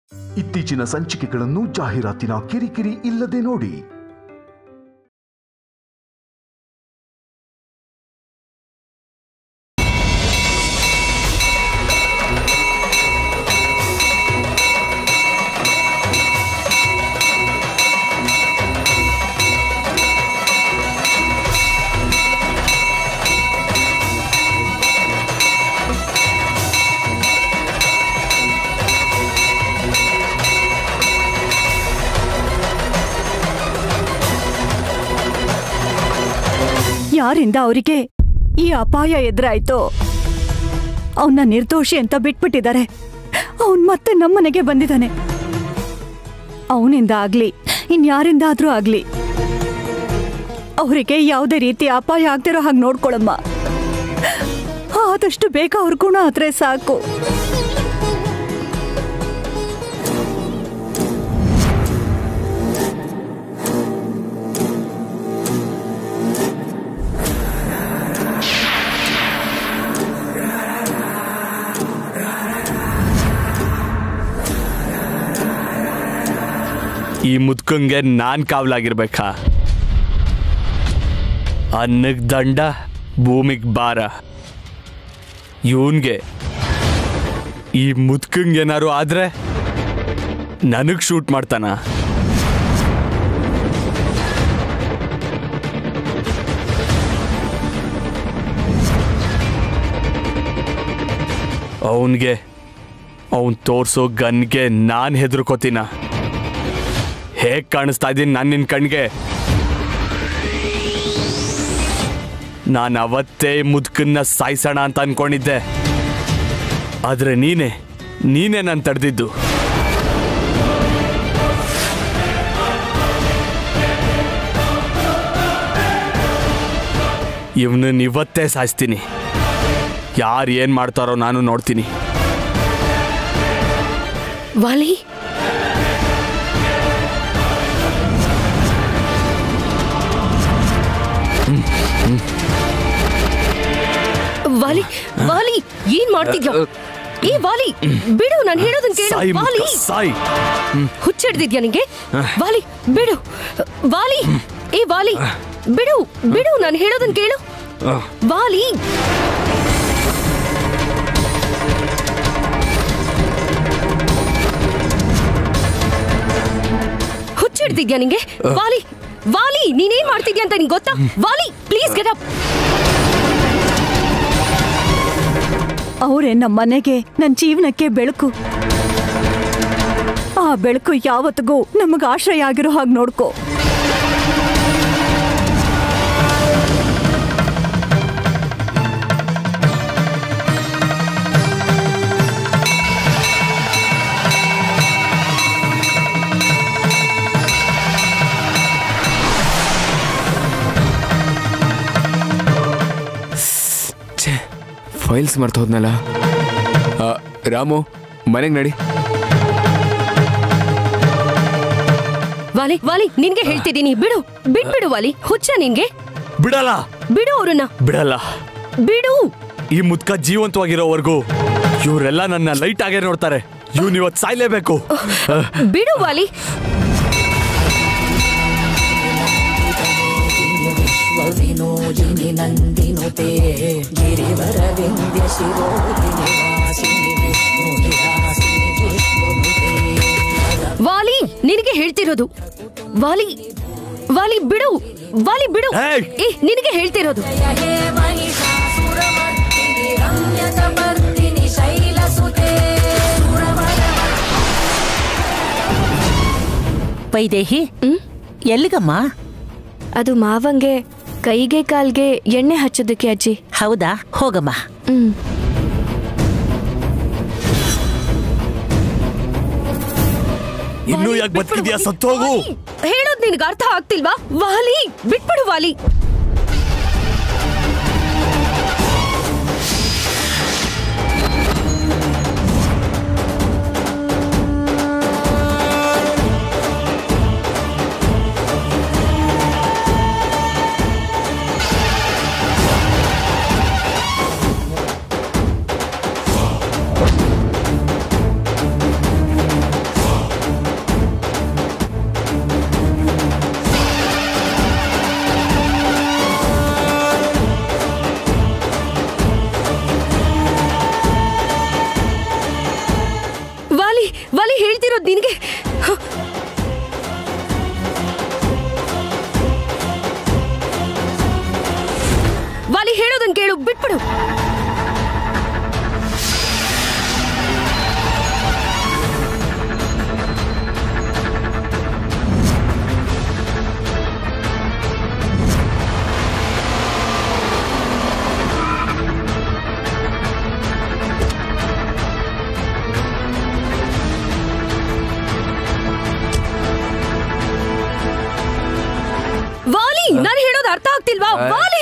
ಇತ್ತೀಚಿನ ಸಂಚಿಕೆಗಳನ್ನು ಜಾಹೀರಾತಿನ ಕಿರಿಕಿರಿ ಇಲ್ಲದೆ ನೋಡಿ ಯಾರಿಂದ ಅವರಿಗೆ ಈ ಅಪಾಯ ಎದುರಾಯ್ತೋ ಅವನ್ನ ನಿರ್ದೋಷಿ ಅಂತ ಬಿಟ್ಬಿಟ್ಟಿದ್ದಾರೆ ಅವನ್ ಮತ್ತೆ ನಮ್ಮನೆಗೆ ಬಂದಿದ್ದಾನೆ ಅವನಿಂದ ಆಗ್ಲಿ ಇನ್ಯಾರಿಂದಾದ್ರೂ ಆಗ್ಲಿ ಅವರಿಗೆ ಯಾವುದೇ ರೀತಿ ಅಪಾಯ ಆಗ್ದಿರೋ ಹಾಗೆ ನೋಡ್ಕೊಳಮ್ಮ ಆದಷ್ಟು ಬೇಗ ಅವ್ರ ಗುಣ ಆದ್ರೆ ಸಾಕು ಈ ಮುದ್ಕಂಗೆ ನಾನ್ ಕಾವಲಾಗಿರ್ಬೇಕಾ ಅನ್ನಕ್ ದಂಡ ಭೂಮಿಗ್ ಭಾರ ಇವನ್ಗೆ ಈ ಮುದ್ಕಂಗೆ ಏನಾರು ಆದ್ರೆ ನನಗ್ ಶೂಟ್ ಮಾಡ್ತಾನ ಅವನ್ಗೆ ಅವನ್ ತೋರ್ಸೋ ಗನ್ಗೆ ನಾನ್ ಹೆದರ್ಕೋತೀನ ಹೇಗ್ ಕಾಣಿಸ್ತಾ ಇದ್ದೀನಿ ನಾನು ನಿನ್ ಕಣ್ಗೆ ನಾನು ಅವತ್ತೇ ಮುದ್ಕನ್ನ ಸಾಯಿಸೋಣ ಅಂತ ಅನ್ಕೊಂಡಿದ್ದೆ ಆದ್ರೆ ನೀನೆ ನೀನೇ ನಾನು ತಡೆದಿದ್ದು ಇವನನ್ನ ಇವತ್ತೇ ಸಾಯಿಸ್ತೀನಿ ಯಾರು ಏನ್ ಮಾಡ್ತಾರೋ ನಾನು ನೋಡ್ತೀನಿ ವಾಲಿ ವಾಲಿ ವಾಲಿ ಏನ್ ಮಾಡ್ತಿದ್ಯಾ ಏ ವಾಲಿ ಬಿಡು ನಾನು ಹೇಳೋದನ್ನ ಕೇಳು ಸಾಯಿ ವಾಲಿ ಮುದ್ಕ, ಸಾಯಿ ಹುಚ್ಚಿಡ್ದಿದ್ಯಾ ನಿಂಗೆ ವಾಲಿ ಬಿಡು ವಾಲಿ ಏ ವಾಲಿ ಬಿಡು ಬಿಡು ನಾನು ಹೇಳೋದನ್ನ ಕೇಳು ವಾಲಿ ಹುಚ್ಚಿಡ್ತಿದ್ಯಾ ನಿಂಗೆ ವಾಲಿ ವಾಲಿ ನೀನೇನ್ ಮಾಡ್ತಿದ್ಯಾ ಅಂತ ನಿಂಗೆ ಗೊತ್ತಾ ವಾಲಿ ಪ್ಲೀಸ್ ಗೆಟ್ ಅಪ್ ಅವರೇ ನಮ್ಮ ಮನೆಗೆ ನನ್ನ ಜೀವನಕ್ಕೆ ಬೆಳಕು ಆ ಬೆಳಕು ಯಾವತ್ತಿಗೂ ನಮಗೆ ಆಶ್ರಯ ಆಗಿರೋ ಹಾಗೆ ನೋಡ್ಕೋ ಛೇ ಫೈಲ್ಸ್ ಮರ್ತು ಹೋದ್ನಲ್ಲ ಆ, ರಾಮು ಮನೆಗೆ ನಡಿ ವಾಲಿ ವಾಲಿ ನಿನ್ಗೆ ಹೇಳ್ತಿದ್ದೀನಿ ಬಿಡು ಬಿಟ್ಬಿಡು ವಾಲಿ ಹುಚ್ಚ ನಿನ್ಗೆ ಬಿಡಲ್ಲ ಬಿಡು ಅವ್ರನ್ನ ಬಿಡಲ್ಲ ಬಿಡು ಈ ಮುದ್ಕ ಜೀವಂತವಾಗಿರೋವರೆಗೂ ಇವರೆಲ್ಲ ನನ್ನ ಲೈಟ್ ಆಗೇ ನೋಡ್ತಾರೆ ಇವ್ನು ಇವತ್ತು ಸಾಯ್ಲೇಬೇಕು ಬಿಡು ವಾಲಿ विनोदिनि नन्दिनुते गिरिवरविन्द्य शिरोदिनि वासिनि विष्णुनिवासिनि विष्णुनुते ವಾಲಿ ನಿನಗೆ ಹೇಳ್ತಿರೋದು ವಾಲಿ ವಾಲಿ ಬಿಡು ವಾಲಿ ಬಿಡು ಏಯ್! ಏ ನಿನಗೆ ಹೇಳ್ತಿರೋದು हे महिषासुरमर्दिनि रम्यकपर्दिनि शैलसुते ವೈದೇಹಿ ಎಲ್ಲಿಗಮ್ಮ ಅದು ಮಾವಂಗೆ ಕೈಗೆ ಕಾಲ್ಗೆ ಎಣ್ಣೆ ಹಚ್ಚೋದಕ್ಕೆ ಅಜ್ಜಿ ಹೌದಾ ಹೋಗಮ್ಮ ಹ್ಮ್ ಇನ್ನೂ ಯಾಕೆ ಬದುಕಿದ್ಯಾ ಸತ್ತೋಗು ಹೇಳೋದ್ ನಿನ್ಗೆ ಅರ್ಥ ಆಗ್ತಿಲ್ವಾ ವಾಲಿ ಬಿಟ್ಬಿಡು ವಾಲಿ ವಾಲಿ ಹೇಳ್ತಿರೋದು ನಿನಗೆ ಹ. ವಾಲಿ ಹೇಳೋದನ್ ಕೇಳು ಬಿಟ್ಬಿಡು ವಾಲಿ ನಾನು ಹೇಳೋದು ಅರ್ಥ ಆಗ್ತಿಲ್ವಾ ವಾಲಿ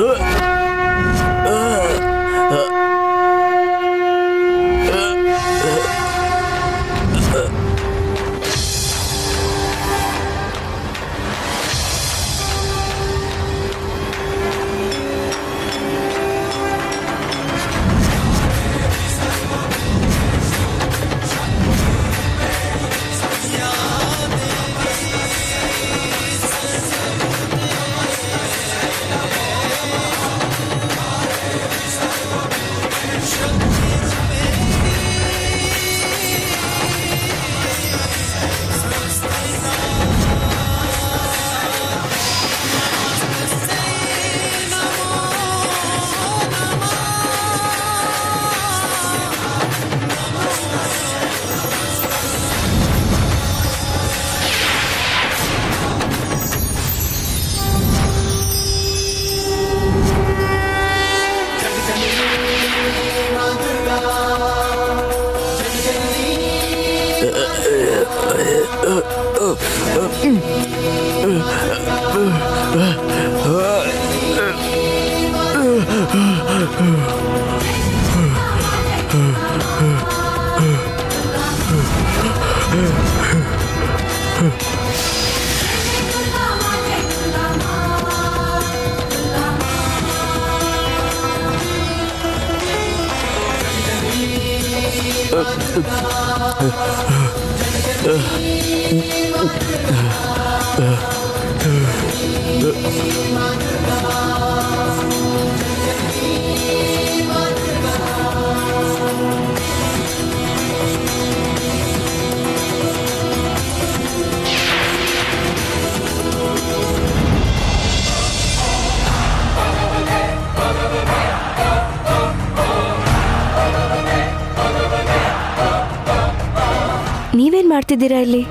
ನೀವೇನ್ ಮಾಡ್ತಿದ್ದೀರಾ ಇಲ್ಲಿ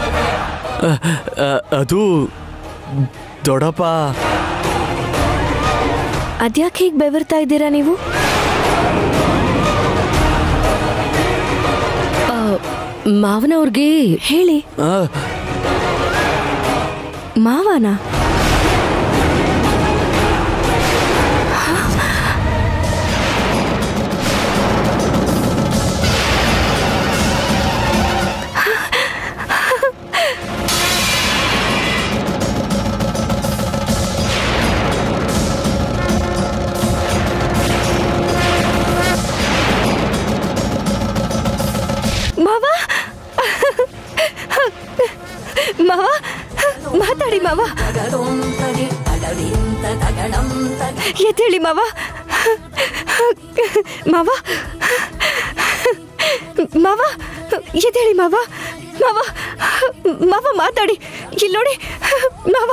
ಅದು ದೊಡ್ಡಪ್ಪ ಅದ್ಯಾಕೆ ಹೀಗೆ ಬೆವರ್ತಾ ಇದ್ದೀರಾ ನೀವು ಮಾವನವ್ರಿಗೆ ಹೇಳಿ ಆ, ಮಾವನ ಮಾವ ಮಾವ ಮಾತಾಡಿ ಮಾವ ತಗಡೊಂತಗೆ ತಗಡಿಂತ ತಗಡಂತಗೆ ಎದ್ದೇಳಿ ಮಾವ ಮಾವ ಮಾವ ಎದ್ದೇಳಿ ಮಾವ ಮಾವ ಮಾವ ಮಾತಾಡಿ ಇಲ್ಲಿ ನೋಡಿ ಮಾವ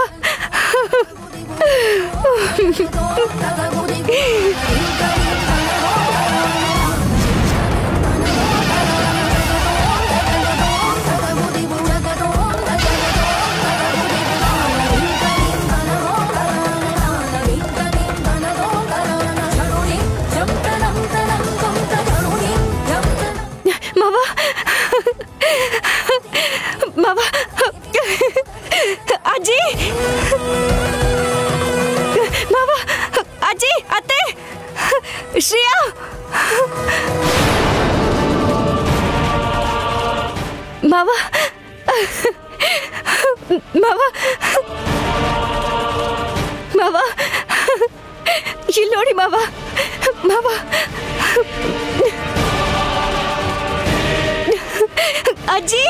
ಮಾವ ಮಾವ ಅಜ್ಜಿ ಮಾವ ಅಜ್ಜಿ ಅತ್ತೆ ಶ್ರೇಯಾ ಮಾವ ಮಾವ ಮಾವ ಇಲ್ಲಿ ನೋಡಿ ಮಾವ ಮಾವ ಅಜ್ಜಿ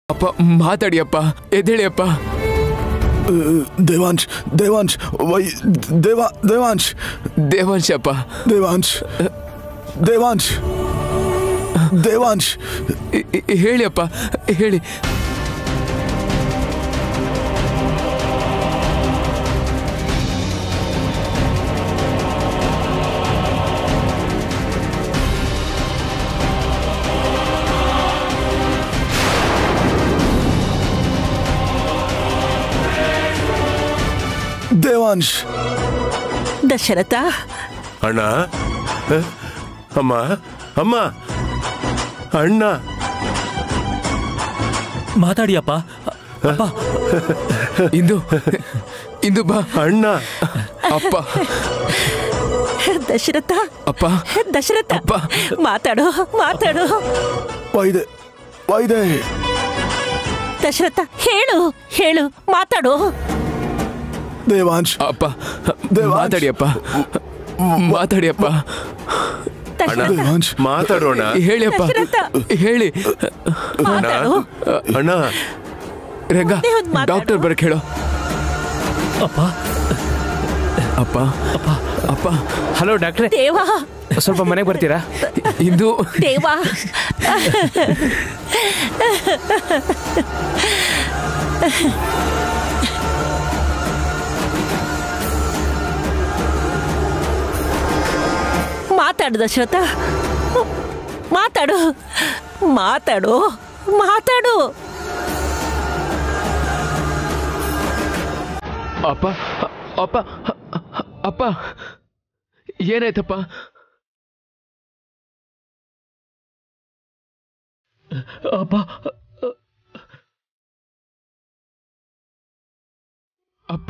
ಅಪ್ಪ ಮಾತಾಡಿಯಪ್ಪ ಎದ್ದೇಳಿಯಪ್ಪ ದೇವಾಂಶ್ ದೇವಾಂಶ್ ವೈ ದೇವಾ ದೇವಾಂಶ್ ದೇವಾಂಶ ಅಪ್ಪ ದೇವಾಂಶ್ ದೇವಾಂಶ್ ದೇವಾಂಶ್ ಇ- ಇ- ಹೇಳಿಯಪ್ಪ ಹೇಳಿ ದೇವಾಂಶ್ ದಶರಥ ಅಣ್ಣ ಹ? ಅಮ್ಮ ಅಮ್ಮ ಅಣ್ಣ ಮಾತಾಡಿಯಪ್ಪ ಅಪ್ಪ ಇಂದು ಇಂದು ಬಾ ಅಣ್ಣ ಅಪ್ಪ ದಶರಥ ಅಪ್ಪ ದಶರಥ ಅಪ್ಪ. ಮಾತಾಡು ಮಾತಾಡು ವೈದೆ ವೈದೆ ದಶರಥ ಹೇಳು ಹೇಳು ಮಾತಾಡು ದೇವಾಂಶ್ ಅಪ್ಪ ದೇವಾಂಶ್. ಮಾತಾಡಿಯಪ್ಪ ಮಾತಾಡಿಯಪ್ಪ ದಶರಥ ದೇವಾಂಶ್ ಮಾತಾಡೋಣ ಹೇಳಿಯಪ್ಪ ದಶರಥ. ಹೇಳಿ ಮಾತಾಡು ಅಣ್ಣ ರಂಗ ನೀವು ಮಾತಾಡು. ಡಾಕ್ಟರ್ ಬರಕ್ ಹೇಳು ಅಪ್ಪ ಅಪ್ಪ ಅಪ್ಪ ಅಪ್ಪ ಹಲೋ ಡಾಕ್ಟ್ರೆ ದೇವ ಸ್ವಲ್ಪ ಮನೆಗೆ ಬರ್ತೀರಾ ಇಂದು ದೇವ ಮಾತಾಡು ದಶರಥ ಮಾತಾಡು ಮಾತಾಡು ಮಾತಾಡು ಅಪ್ಪ ಅಪ್ಪ ಅಪ್ಪ ಏನಾಯ್ತಪ್ಪ ಅಪ್ಪ ಅಪ್ಪ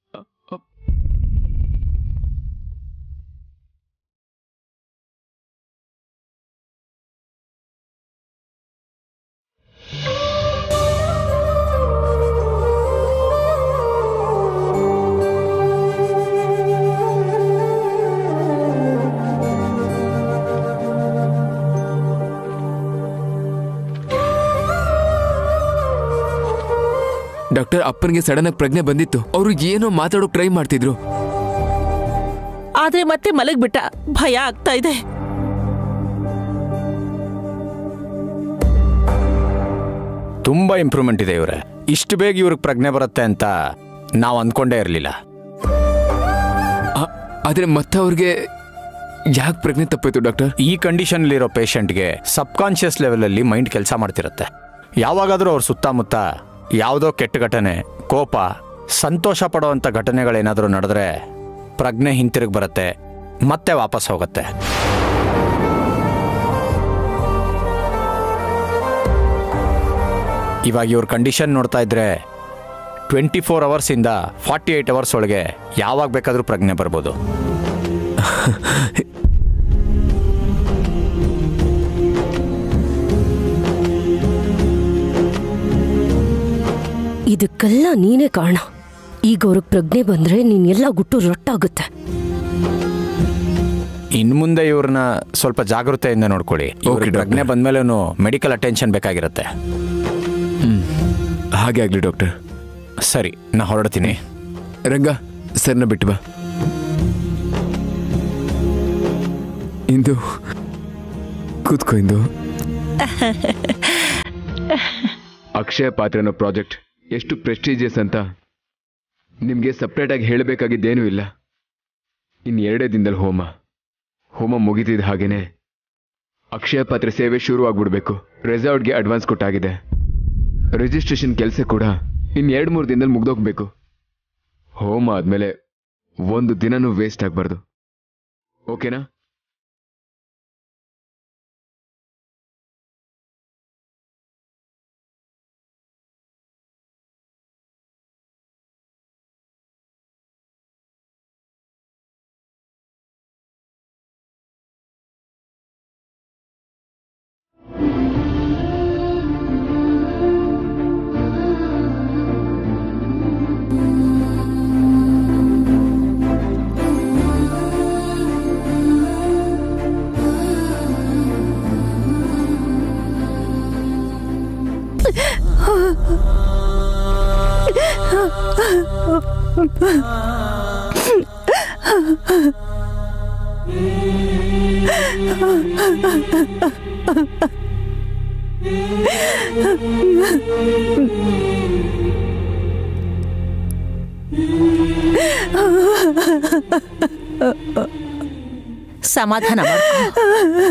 ಡಾಕ್ಟರ್ ಅಪ್ಪನಿಗೆ ಸಡನ್ ಆಗಿ ಪ್ರಜ್ಞೆ ಬಂದಿತ್ತು ಅವರು ಏನೋ ಮಾತಾಡೋಕ್ ಟ್ರೈ ಮಾಡ್ತಿದ್ರು ಆದ್ರೆ ಮತ್ತೆ ಮಲಗ್ಬಿಟ್ಟ ಭಯ ಆಗ್ತಾ ಇದೆ ತುಂಬ ಇಂಪ್ರೂವ್ಮೆಂಟ್ ಇದೆ ಇವರೇ ಇಷ್ಟು ಬೇಗ ಇವ್ರಿಗೆ ಪ್ರಜ್ಞೆ ಬರುತ್ತೆ ಅಂತ ನಾವು ಅಂದ್ಕೊಂಡೇ ಇರಲಿಲ್ಲ ಆ- ಆದ್ರೆ ಮತ್ತೆ ಅವ್ರಿಗೆ ಯಾಕೆ ಪ್ರಜ್ಞೆ ತಪ್ಪಾಯ್ತು ಡಾಕ್ಟರ್ ಈ ಕಂಡೀಷನ್ಲಿರೋ ಪೇಷಂಟ್ಗೆ ಸಬ್ಕಾನ್ಷಿಯಸ್ ಲೆವೆಲಲ್ಲಿ ಮೈಂಡ್ ಕೆಲಸ ಮಾಡ್ತಿರುತ್ತೆ ಯಾವಾಗಾದರೂ ಅವ್ರ ಸುತ್ತಮುತ್ತ ಯಾವುದೋ ಕೆಟ್ಟ ಘಟನೆ ಕೋಪ ಸಂತೋಷ ಪಡುವಂಥ ಘಟನೆಗಳೇನಾದರೂ ನಡೆದ್ರೆ ಪ್ರಜ್ಞೆ ಹಿಂತಿರುಗಿ ಬರುತ್ತೆ ಮತ್ತೆ ವಾಪಸ್ ಹೋಗುತ್ತೆ ಇವಾಗ ಇವ್ರ ಕಂಡೀಷನ್ ನೋಡ್ತಾ ಇದ್ರೆ ಟ್ವೆಂಟಿ ಫೋರ್ ಅವರ್ಸಿಂದ ಫಾರ್ಟಿ ಏಯ್ಟ್ ಅವರ್ಸ್ ಒಳಗೆ ಯಾವಾಗ ಬೇಕಾದರೂ ಪ್ರಜ್ಞೆ ಬರ್ಬೋದು ಇದಕ್ಕೆಲ್ಲ ನೀನೇ ಕಾರಣ ಈಗ ಅವ್ರಿಗೆ ಪ್ರಜ್ಞೆ ಬಂದ್ರೆ ನೀನ್ ಎಲ್ಲ ಗುಟ್ಟು ರೊಟ್ಟಾಗುತ್ತೆ ಇನ್ ಮುಂದೆ ಇವ್ರನ್ನ ಸ್ವಲ್ಪ ಜಾಗೃತೆಯಿಂದ ನೋಡ್ಕೊಳ್ಳಿ ಇವ್ರಿಗೆ doctor. ಪ್ರಜ್ಞೆ ಬಂದ್ಮೇಲೂ ಮೆಡಿಕಲ್ ಅಟೆನ್ಷನ್ ಬೇಕಾಗಿರುತ್ತೆ ಹಾಗೆ ಆಗ್ಲಿ ಡಾಕ್ಟರ್ ಸರಿ ನಾ ಹೊರಡ್ತೀನಿ ರಂಗ ಸರ್ನ ಬಿಟ್ಟು ಬಾ ಇಂದು ಕೂತ್ಕೋ ಇಂದು ಅಕ್ಷಯ ಪಾತ್ರ ಅನ್ನೋ ಪ್ರಾಜೆಕ್ಟ್ ಎಷ್ಟು ಪ್ರೆಸ್ಟೀಜಿಯಸ್ ಅಂತ ನಿಮಗೆ ಸಪ್ರೇಟಾಗಿ ಹೇಳಬೇಕಾಗಿದ್ದೇನೂ ಇಲ್ಲ ಇನ್ನು ಎರಡೇ ದಿನದಲ್ಲಿ ಹೋಮ ಹೋಮ ಮುಗಿತಿದ್ದ ಹಾಗೇನೆ ಅಕ್ಷಯ ಪಾತ್ರ ಸೇವೆ ಶುರು ಆಗ್ಬಿಡ್ಬೇಕು ರೆಸಾರ್ಟ್ಗೆ ಅಡ್ವಾನ್ಸ್ ಕೊಟ್ಟಾಗಿದೆ ರಿಜಿಸ್ಟ್ರೇಷನ್ ಕೆಲಸ ಕೂಡ ಇನ್ನು ಎರಡು ಮೂರು ದಿನದಲ್ಲಿ ಮುಗ್ದೋಗ್ಬೇಕು ಹೋಮ ಆದ್ಮೇಲೆ ಒಂದು ದಿನನೂ ವೇಸ್ಟ್ ಆಗಬಾರ್ದು ಓಕೆನಾ ಸಮಾಧಾನ ಮಾಡ್ಕೊ.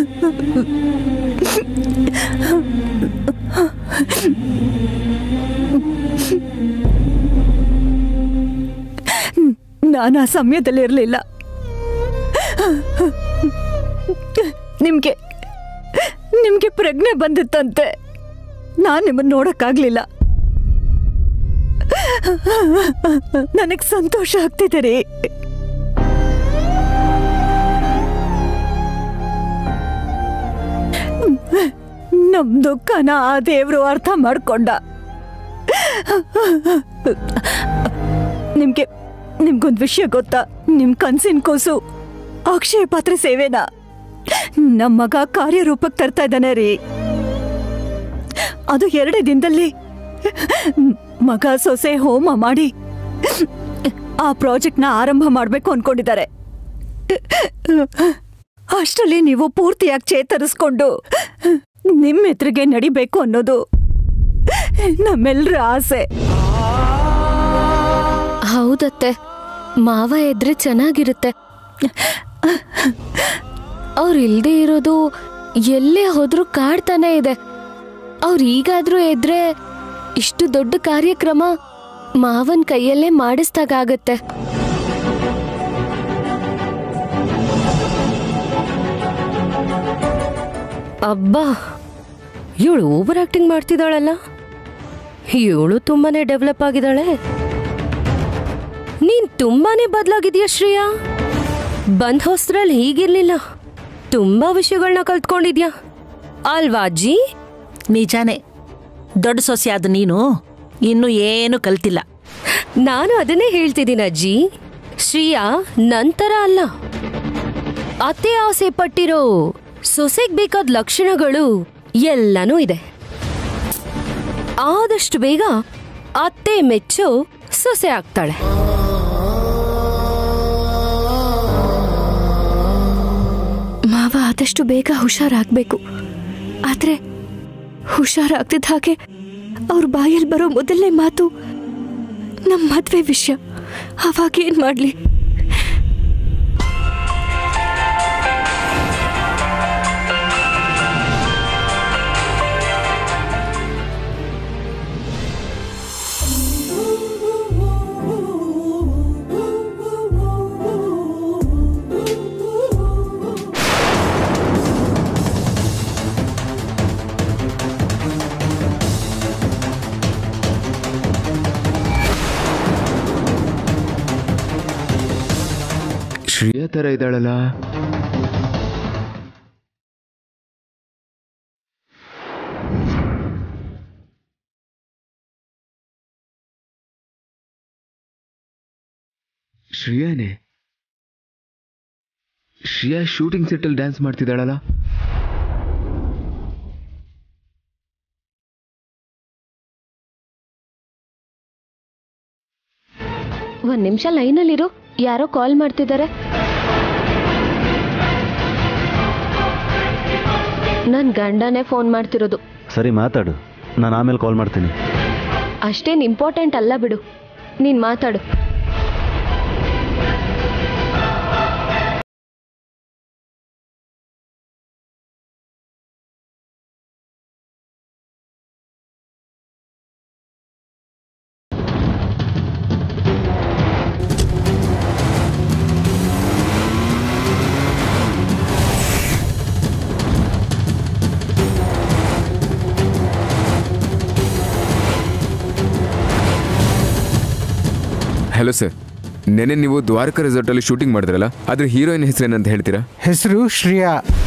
ನಾನು ಆ ಸಮಯದಲ್ಲಿ ಇರಲಿಲ್ಲ ನಿಮ್ಗೆ ನಿಮ್ಗೆ ಪ್ರಜ್ಞೆ ಬಂದಿತ್ತಂತೆ ನಾನು ನಿಮ್ಮನ್ನ ನೋಡಕ್ಕಾಗ್ಲಿಲ್ಲ ನನಗ್ ಸಂತೋಷ ಆಗ್ತಿದೆ ರೀ ನಮ್ ದುಃಖನ ಆ ದೇವ್ರು ಅರ್ಥ ಮಾಡ್ಕೊಂಡ ನಿಮ್ಗೆ ನಿಮ್ಗೊಂದ್ ವಿಷಯ ಗೊತ್ತಾ ನಿಮ್ ಕನ್ಸಿನ ಕೂಸು ಅಕ್ಷಯ ಪಾತ್ರ ಸೇವೆನ ನಮ್ಮ ಮಗ ಕಾರ್ಯರೂಪಕ್ಕೆ ತರ್ತಾ ಇದ್ದಾನೆ ರೀ ಅದು ಎರಡೇ ದಿನದಲ್ಲಿ ಮಗ ಸೊಸೆ ಹೋಮ ಮಾಡಿ ಆ ಪ್ರಾಜೆಕ್ಟ್ನ ಆರಂಭ ಮಾಡಬೇಕು ಅನ್ಕೊಂಡಿದ್ದಾರೆ ಅಷ್ಟರಲ್ಲಿ ನೀವು ಪೂರ್ತಿಯಾಗಿ ಚೇತರಿಸ್ಕೊಂಡು ನಿಮ್ಮ ಎದುರಿಗೆ ನಡಿಬೇಕು ಅನ್ನೋದು ನಮ್ಮೆಲ್ಲರ ಆಸೆ ಹೌದತ್ತೆ ಮಾವ ಎದ್ರೆ ಚೆನ್ನಾಗಿರುತ್ತೆ ಅವ್ರು ಇಲ್ದೇ ಇರೋದು ಎಲ್ಲೇ ಹೋದ್ರೂ ಕಾಡ್ತಾನೆ ಇದೆ ಅವ್ರು ಈಗಾದ್ರೂ ಎದ್ರೆ ಇಷ್ಟು ದೊಡ್ಡ ಕಾರ್ಯಕ್ರಮ ಮಾವನ್ ಕೈಯಲ್ಲೇ ಮಾಡಿಸ್ದಾಗತ್ತೆ ಅಬ್ಬಾ ಇವಳು ಓವರ್ ಆಕ್ಟಿಂಗ್ ಮಾಡ್ತಿದ್ದಾಳಲ್ಲ ಇವಳು ತುಂಬಾನೇ ಡೆವಲಪ್ ಆಗಿದ್ದಾಳೆ ನೀನ್ ತುಂಬಾನೇ ಬದಲಾಗಿದ್ಯಾ ಶ್ರೇಯಾ ಬಂದ್ ಹೊಸ್ತ್ರಲ್ಲಿ ಹೀಗಿರ್ಲಿಲ್ಲ ತುಂಬಾ ವಿಷಯಗಳನ್ನ ಕಲ್ತ್ಕೊಂಡಿದ್ಯಾ ಅಲ್ವಾ ಅಜ್ಜಿ ನಿಜಾನೇ ದೊಡ್ಡ ಸೊಸೆ ಆದ ನೀನು ಇನ್ನು ಏನು ಕಲ್ತಿಲ್ಲ ನಾನು ಅದನ್ನೇ ಹೇಳ್ತಿದ್ದೀನಿ ಅಜ್ಜಿ ಶ್ರೀಯಾ ನಂತರ ಅಲ್ಲ ಅತ್ತೆ ಆಸೆ ಪಟ್ಟಿರೋ ಸೊಸೆಗ್ ಬೇಕಾದ ಲಕ್ಷಣಗಳು ಎಲ್ಲನೂ ಇದೆ ಆದಷ್ಟು ಬೇಗ ಅತ್ತೆ ಮೆಚ್ಚೋ ಸೊಸೆ ಆಗ್ತಾಳೆ ಮಾವ ಆದಷ್ಟು ಬೇಗ ಹುಷಾರಾಗ್ಬೇಕು ಆದ್ರೆ ಹುಷಾರಾಗ್ತಿದ್ದ ಹಾಗೆ ಅವ್ರ ಬಾಯಲ್ಲಿ ಬರೋ ಮೊದಲನೇ ಮಾತು ನಮ್ಮ ಮದ್ವೆ ವಿಷಯ ಅವಾಗ ಏನ್ ಮಾಡ್ಲಿ ಶ್ರೇಯಾ ಥರ ಇದ್ದಾಳಲ್ಲ ಶ್ರೇಯಾನೇ ಶ್ರೇಯಾ ಶೂಟಿಂಗ್ ಸೆಟ್ಟಲ್ಲಿ ಡ್ಯಾನ್ಸ್ ಮಾಡ್ತಿದ್ದಾಳಲ್ಲ ಒಂದ್ ನಿಮಿಷ ಲೈನಲ್ಲಿರು ಯಾರೋ ಕಾಲ್ ಮಾಡ್ತಿದ್ದಾರೆ ನನ್ ಗಂಡನೇ ಫೋನ್ ಮಾಡ್ತಿರೋದು ಸರಿ ಮಾತಾಡು ನಾನು ಆಮೇಲೆ ಕಾಲ್ ಮಾಡ್ತೀನಿ ಅಷ್ಟೇನ್ ಇಂಪಾರ್ಟೆಂಟ್ ಅಲ್ಲ ಬಿಡು ನೀನ್ ಮಾತಾಡು ಹಲೋ ಸರ್ ನೆನೆ ನೀವು ದ್ವಾರಕ ರೆಸಾರ್ಟಲ್ಲಿ ಶೂಟಿಂಗ್ ಮಾಡಿದ್ರಲ್ಲ ಅದ್ರ ಹೀರೋಯಿನ್ ಹೆಸರೇನಂತ ಹೇಳ್ತೀರಾ ಹೆಸರು ಶ್ರೇಯಾ